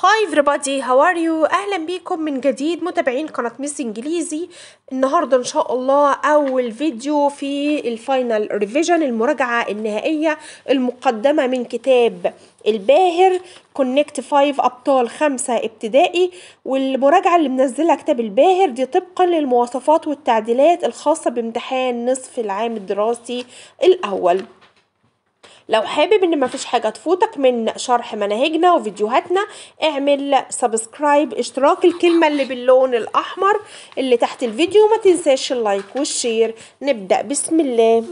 هاي everybody how are you اهلا بيكم من جديد متابعين قناة ميس انجليزي النهاردة ان شاء الله اول فيديو في الفاينل ريفيجن المراجعة النهائية المقدمة من كتاب الباهر كونكت 5 ابطال خمسة ابتدائي والمراجعة اللي منزلها كتاب الباهر دي طبقا للمواصفات والتعديلات الخاصة بامتحان نصف العام الدراسي الاول لو حابب ان مفيش حاجة تفوتك من شرح مناهجنا وفيديوهاتنا اعمل سبسكرايب اشتراك الكلمة اللي باللون الاحمر اللي تحت الفيديو ما تنساش اللايك والشير نبدأ بسم الله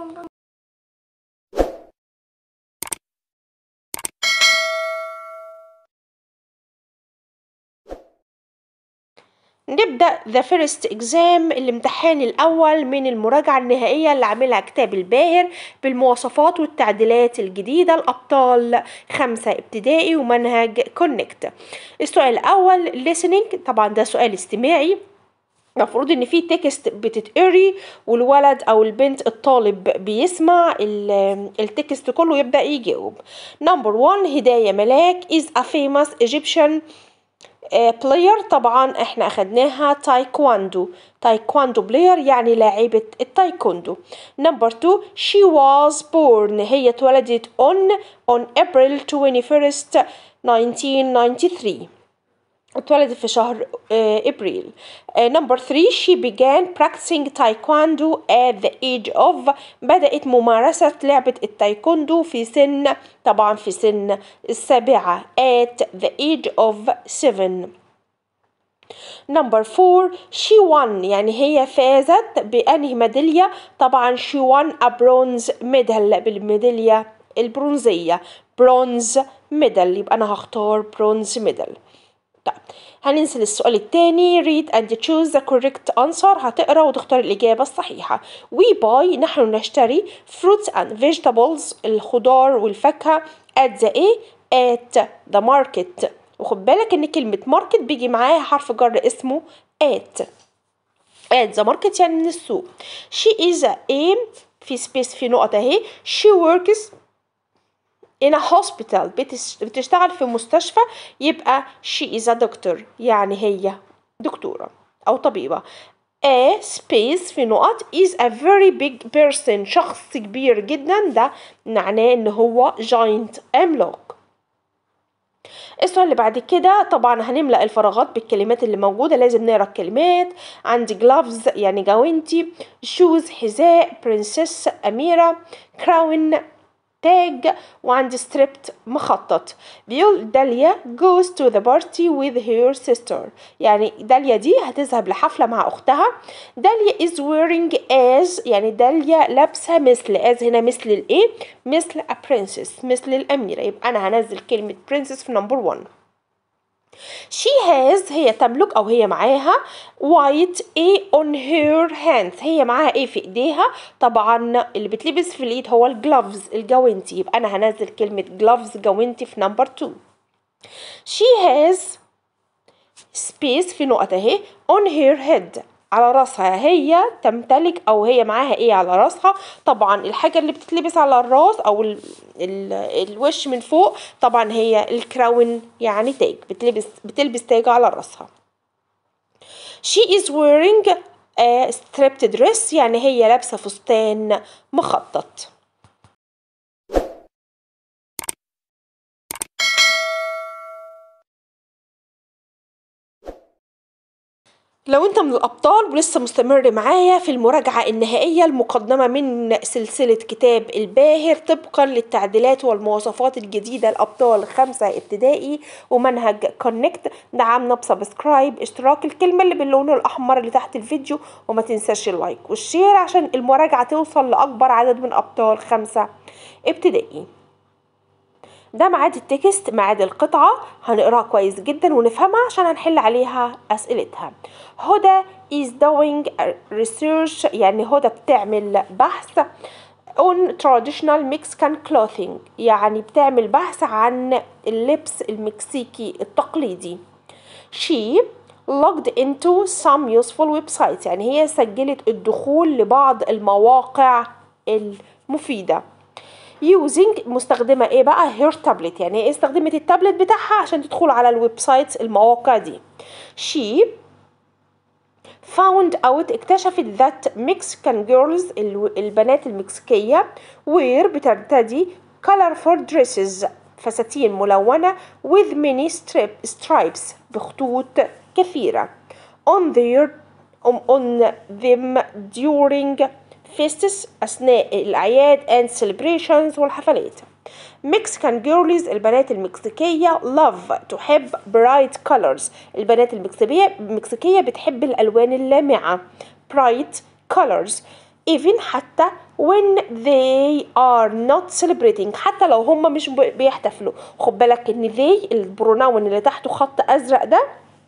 نبدأ the first exam الامتحان الأول من المراجعة النهائية اللي عاملها كتاب الباهر بالمواصفات والتعديلات الجديدة الأبطال خمسة ابتدائي ومنهج كونكت السؤال الأول listening طبعا ده سؤال استماعي المفروض ان في تكست بتتقري والولد او البنت الطالب بيسمع التكست كله يبدا يجاوب نمبر 1 هدايه ملاك is a famous Egyptian بلاير طبعا احنا اخدناها تايكواندو تايكواندو بلاير يعني لاعبة التايكوندو نمبر 2 she was born هي اتولدت on on April 21st 1993 اتولدت في شهر ابريل نمبر 3 she began practicing taekwondo at the age of بدأت ممارسة لعبة التايكوندو في سن طبعا في سن السابعة at the age of 7 نمبر 4 she won يعني هي فازت بأنهي ميدالية طبعا she won a bronze medal بالميدالية البرونزية برونز ميدال يبقى أنا هختار برونز ميدال طيب هننزل السؤال الثاني read and choose the correct answer هتقرا وتختار الإجابة الصحيحة we buy نحن نشتري fruits and vegetables الخضار والفاكهة at the A at the market وخد بالك إن كلمة market بيجي معاها حرف جر اسمه at at the market يعني من السوق she is a في سبيس في نقطة اهي she works in a hospital بتشتغل في مستشفى يبقى she is a doctor يعني هي دكتورة أو طبيبة a space في نقط is a very big person شخص كبير جدا ده معناه ان هو giant عملاق السؤال اللي بعد كده طبعا هنملأ الفراغات بالكلمات اللي موجودة لازم نقرا الكلمات عندي gloves يعني جوانتي shoes حذاء princess أميرة crown تاج وعندي ستريبت مخطط بيقول داليا goes to the party with her sister يعني داليا دي هتذهب لحفلة مع أختها داليا is wearing as يعني داليا لابسة مثل as هنا مثل الإيه مثل a princess مثل الأميرة يبقى أنا هنزل كلمة princess في number one she has هي تملك او هي معاها white a on her hands هي معاها ايه في ايديها طبعا اللي بتلبس في الايد هو الجلوفز الجوانتي يبقى انا هنزل كلمة جلوفز جوانتي في نمبر 2 she has space في نقطة اهي on her head على راسها هي تمتلك او هي معاها ايه على راسها طبعا الحاجه اللي بتتلبس على الراس او ال ال الوش من فوق طبعا هي الكراون يعني تاج بتلبس بتلبس تاج على راسها she is wearing a striped dress يعني هي لابسه فستان مخطط لو انت من الابطال ولسه مستمر معايا في المراجعه النهائيه المقدمه من سلسله كتاب الباهر طبقا للتعديلات والمواصفات الجديده الابطال خمسه ابتدائي ومنهج كونكت دعمنا بسبسكرايب اشتراك الكلمه اللي باللون الاحمر اللي تحت الفيديو وما تنساش اللايك والشير عشان المراجعه توصل لاكبر عدد من ابطال خمسه ابتدائي ده ميعاد التكست ميعاد القطعة هنقراها كويس جدا ونفهمها عشان هنحل عليها أسئلتها هدى is doing research يعني هدى بتعمل بحث on traditional Mexican clothing يعني بتعمل بحث عن اللبس المكسيكي التقليدي she logged into some useful websites يعني هي سجلت الدخول لبعض المواقع المفيدة using مستخدمة ايه بقى her tablet يعني ايه استخدمت التابلت بتاعها عشان تدخل على الويب سايت المواقع دي she found out اكتشفت that Mexican girls ال- البنات المكسيكية were بترتدي colorful dresses فساتين ملونة with many strip, stripes بخطوط كثيرة on their um, on them during feasts أثناء الأعياد and celebrations والحفلات Mexican girls البنات المكسيكية love تحب bright colors البنات المكسيكية المكسيكية بتحب الألوان اللامعة bright colors even حتى when they are not celebrating حتى لو هم مش ب- بيحتفلوا خد بالك ان they البروناون اللي تحته خط ازرق ده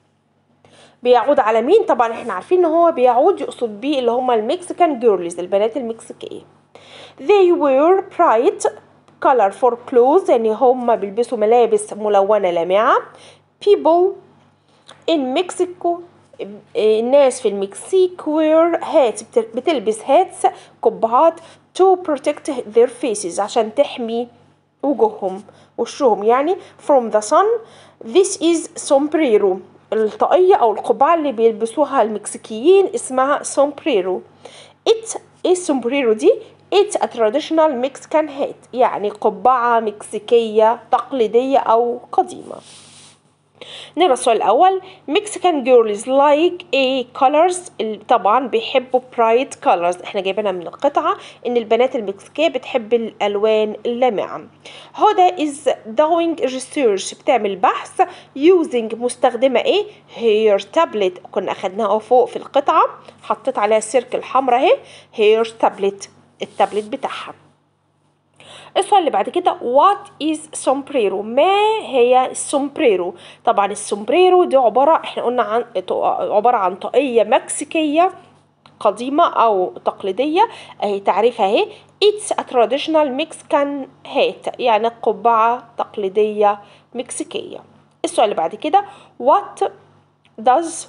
بيعود على مين طبعا احنا عارفين ان هو بيعود يقصد بيه اللي هم المكسيكان جيرلز البنات المكسيكيه they wear bright colorful clothes يعني هم بيلبسوا ملابس ملونة لامعة people in Mexico الناس في المكسيك wear hats بت- بتلبس hats قبعات to protect their faces عشان تحمي وجوههم وشهم يعني from the sun this is sombrero الطاقية أو القبعة اللي بيلبسوها المكسيكيين اسمها sombrero it ايه السومبريرو دي It's a traditional Mexican hat يعني قبعة مكسيكية تقليدية أو قديمة نقرا السؤال الأول Mexican girls like a colors ال- طبعا بيحبوا bright colors احنا جايبينها من القطعة إن البنات المكسيكية بتحب الألوان اللامعة هدى is doing research بتعمل بحث using مستخدمة ايه her tablet كنا أخدناها فوق في القطعة حطيت عليها السيركل حمراء اهي her tablet التابلت بتاعها السؤال اللي بعد كده what is sombrero ما هي السومبريرو طبعا السومبريرو دي عبارة احنا قلنا عن عبارة عن طاقية مكسيكية قديمة أو تقليدية أهي تعريفها اهي It's a traditional Mexican hat يعني قبعة تقليدية مكسيكية السؤال اللي بعد كده what does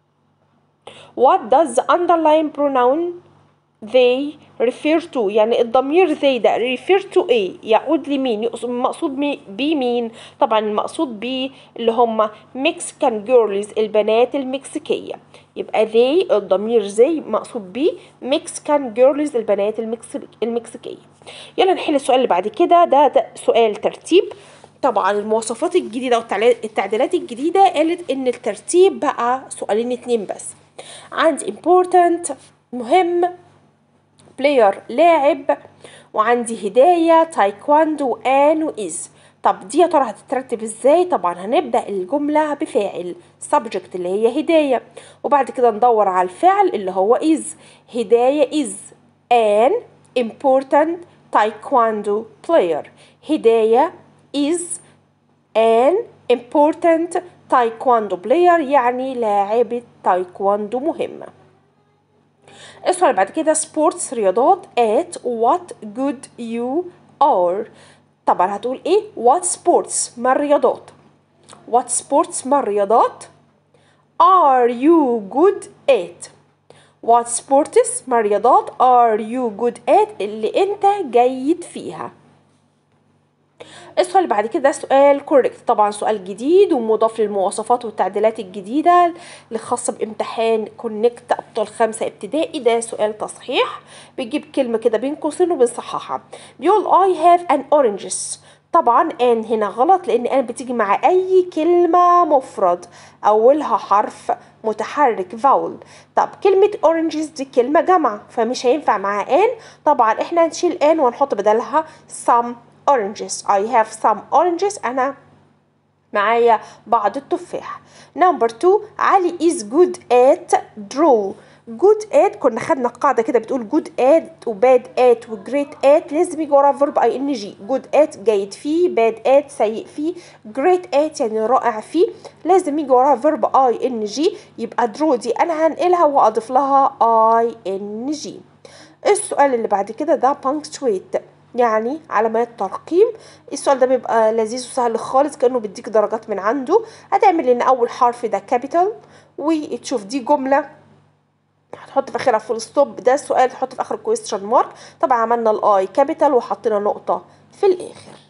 what does the underlying pronoun they refer to يعني الضمير they ده refer to ايه يعود لمين يقصد المقصود مي- بيه مين طبعا المقصود بيه اللي هم Mexican girls البنات المكسيكية يبقى they الضمير they مقصود بيه Mexican girls البنات المكسي- المكسيكية يلا نحل السؤال اللي بعد كده ده, ده سؤال ترتيب طبعا المواصفات الجديدة والتعديلات الجديدة قالت ان الترتيب بقى سؤالين اتنين بس عندي important مهم بلاير لاعب وعندي هداية تايكواندو آن وإز طب دي يا ترى هتترتب ازاي طبعا هنبدأ الجملة بفاعل subject اللي هي هداية وبعد كده ندور على الفعل اللي هو is هداية is an important taekwondo player هداية is an important taekwondo player يعني لاعبة تايكواندو مهمة السؤال بعد كده سبورتس رياضات at what good you are طبعا هتقول ايه what sports ما الرياضات what sports ما الرياضات are you good at what sports ما الرياضات are you good at اللي انت جيد فيها السؤال اللي بعد كده سؤال كوريكت طبعا سؤال جديد ومضاف للمواصفات والتعديلات الجديدة اللي خاصة بامتحان كونكت أبطال خمسة ابتدائي ده سؤال تصحيح بيجيب كلمة كده بين قوسين وبنصححها بيقول I have an oranges طبعا ان هنا غلط لان ان بتيجي مع اي كلمة مفرد اولها حرف متحرك فاول طب كلمة oranges دي كلمة جمع فمش هينفع مع ان طبعا احنا هنشيل ان ونحط بدلها some oranges I have some oranges أنا معايا بعض التفاح number two علي is good at draw good at كنا خدنا قاعدة كده بتقول good at و bad at و great at لازم يجي ورا verb ing good at جيد فيه bad at سيء فيه great at يعني رائع فيه لازم يجي وراها verb ing يبقى draw دي أنا هنقلها وأضيف لها ing السؤال اللي بعد كده ده punctuate يعني علامات ترقيم السؤال ده بيبقى لذيذ وسهل خالص كأنه بيديك درجات من عنده هتعمل ان اول حرف ده كابيتال وتشوف دي جملة هتحط في اخرها فول ستوب ده السؤال تحط في اخر كويستشن مارك طبعا عملنا الاي كابيتال وحطينا نقطة في الآخر